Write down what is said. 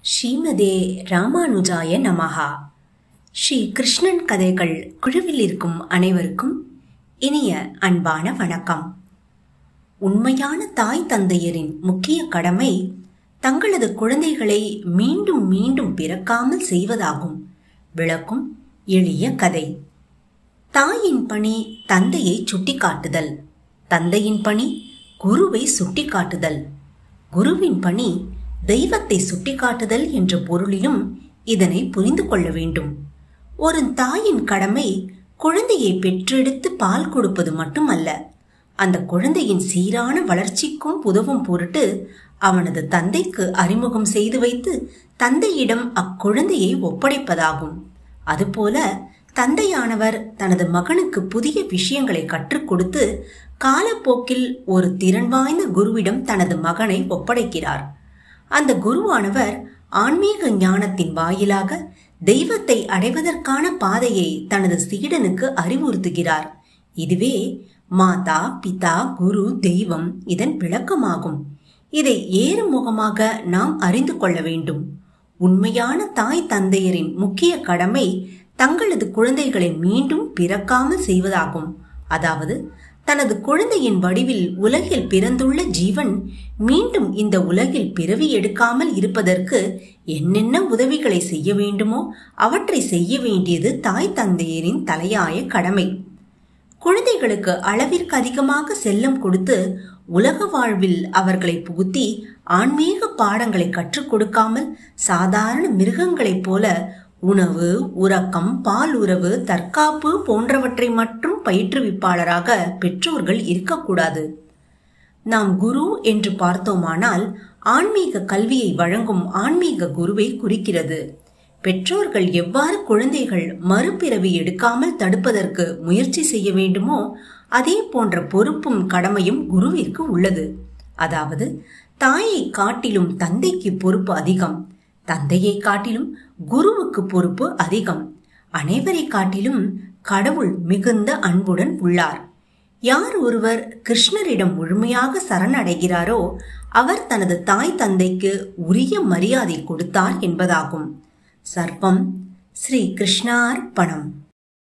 ஸ்ரீமதே ராமானுஜாய நமஹா ஸ்ரீ கிருஷ்ணன் கதைகள் குழுவில் இருக்கும் அனைவருக்கும் இனிய அன்பான வணக்கம் உண்மையான தாய் தந்தையரின் முக்கிய கடமை தங்களது குழந்தைகளை மீண்டும் மீண்டும் பிறக்காமல் செய்வதாகும் விளக்கும் எளிய கதை தாயின் பணி தந்தையை சுட்டிக்காட்டுதல் தந்தையின் பணி குருவை சுட்டிக்காட்டுதல் குருவின் பணி தெய்வத்தை சுட்டிக்காட்டுதல் என்ற பொருளிலும் இதனை புரிந்து கொள்ள வேண்டும் ஒரு தாயின் கடமை குழந்தையை பெற்றெடுத்து பால் கொடுப்பது மட்டுமல்ல அந்த குழந்தையின் சீரான வளர்ச்சிக்கும் உதவும் பொருட்டு அவனது தந்தைக்கு அறிமுகம் செய்து வைத்து தந்தையிடம் அக்குழந்தையை ஒப்படைப்பதாகும் அதுபோல தந்தையானவர் தனது மகனுக்கு புதிய விஷயங்களை கற்றுக் கொடுத்து காலப்போக்கில் ஒரு திறன் வாய்ந்த குருவிடம் தனது மகனை ஒப்படைக்கிறார் அந்த குருவானவர் ஆன்மீக ஞானத்தின் வாயிலாக தெய்வத்தை அடைவதற்கான பாதையை தனது சீடனுக்கு அறிவுறுத்துகிறார் இதுவே மாதா பிதா குரு தெய்வம் இதன் விளக்கமாகும் இதை ஏறுமுகமாக நாம் அறிந்து கொள்ள வேண்டும் உண்மையான தாய் தந்தையரின் முக்கிய கடமை தங்களது குழந்தைகளை மீண்டும் பிறக்காமல் செய்வதாகும் அதாவது தனது குழந்தையின் வடிவில் உலகில் பிறந்துள்ள ஜீவன் மீண்டும் இந்த உலகில் பிறவி எடுக்காமல் இருப்பதற்கு என்னென்ன உதவிகளை செய்ய வேண்டுமோ அவற்றை செய்ய வேண்டியது தாய் தந்தையரின் தலையாய கடமை குழந்தைகளுக்கு அளவிற்கு அதிகமாக செல்லம் கொடுத்து உலக வாழ்வில் அவர்களை புகுத்தி ஆன்மீக பாடங்களை கற்றுக் கொடுக்காமல் சாதாரண மிருகங்களைப் போல உணவு உறக்கம் பால் உறவு தற்காப்பு போன்றவற்றை மட்டும் பயிற்றுவிப்பாளராக பெற்றோர்கள் இருக்கக்கூடாது நாம் குரு என்று பார்த்தோமானால் ஆன்மீக கல்வியை வழங்கும் ஆன்மீக குருவை குறிக்கிறது பெற்றோர்கள் எவ்வாறு குழந்தைகள் மறுபிறவி எடுக்காமல் தடுப்பதற்கு முயற்சி செய்ய வேண்டுமோ அதே போன்ற பொறுப்பும் கடமையும் குருவிற்கு உள்ளது அதாவது தாயை காட்டிலும் தந்தைக்கு பொறுப்பு அதிகம் தந்தையை காட்டிலும் குருவுக்கு பொறுப்பு அதிகம் அனைவரை காட்டிலும் கடவுள் மிகுந்த அன்புடன் உள்ளார் யார் ஒருவர் கிருஷ்ணரிடம் முழுமையாக சரணடைகிறாரோ அவர் தனது தாய் தந்தைக்கு உரிய மரியாதை கொடுத்தார் என்பதாகும் சர்வம் ஸ்ரீ கிருஷ்ணார்ப்பணம்